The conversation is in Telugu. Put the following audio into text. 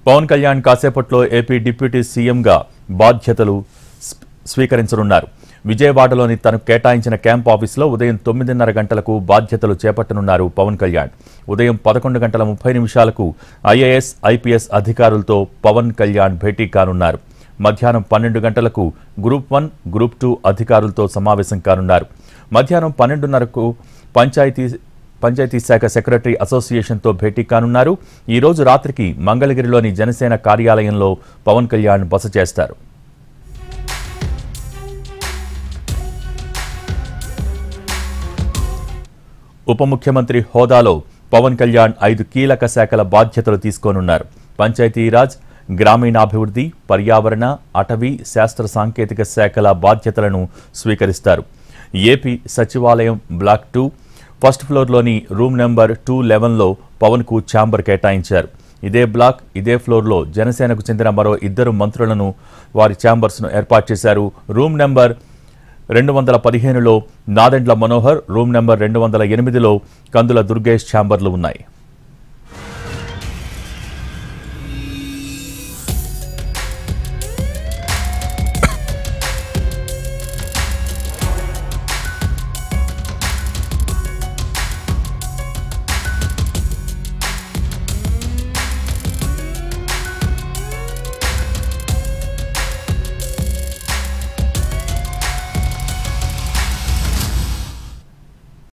పవన్ కళ్యాణ్ కాసేపట్లో ఏపీ డిప్యూటీ సీఎంగా బాధ్యతలు స్వ- స్వీకరించనున్నారు విజయవాడలోని తనకు కేటాయించిన క్యాంప్ ఆఫీసులో ఉదయం తొమ్మిదిన్నర గంటలకు బాధ్యతలు చేపట్టనున్నారు పవన్ కళ్యాణ్ ఉదయం పదకొండు గంటల ముప్పై నిమిషాలకు ఐఏఎస్ ఐపీఎస్ అధికారులతో పవన్ కళ్యాణ్ భేటీ కానున్నారు మధ్యాహ్నం పన్నెండు గంటలకు గ్రూప్ వన్ గ్రూప్ టూ అధికారులతో సమావేశం కానున్నారు మధ్యాహ్నం పన్నెండున్నరకు పంచాయతీ పంచాయతీ శాఖ సెక్రటరీ అసోసియేషన్తో భేటీ కానున్నారు ఈ రోజు రాత్రికి మంగళగిరిలోని జనసేన కార్యాలయంలో పవన్ కళ్యాణ్ బస చేస్తారు ఉప ముఖ్యమంత్రి హోదాలో పవన్ కళ్యాణ్ ఐదు కీలక శాఖల బాధ్యతలు తీసుకోనున్నారు పంచాయతీరాజ్ గ్రామీణాభివృద్ధి పర్యావరణ అటవీ శాస్త్ర సాంకేతిక శాఖల బాధ్యతలను స్వీకరిస్తారు ఏపీ సచివాలయం బ్లాక్ టూ ఫస్ట్ ఫ్లోర్లోని రూమ్ నెంబర్ టూ లెవెన్లో పవన్కు ఛాంబర్ కేటాయించారు ఇదే బ్లాక్ ఇదే ఫ్లోర్లో జనసేనకు చెందిన మరో ఇద్దరు మంత్రులను వారి ఛాంబర్స్ను ఏర్పాటు చేశారు రూమ్ నెంబర్ రెండు వందల పదిహేనులో నాదెండ్ల మనోహర్ రూమ్ నెంబర్ రెండు వందల ఎనిమిదిలో కందుల దుర్గేష్ ఛాంబర్లు ఉన్నాయి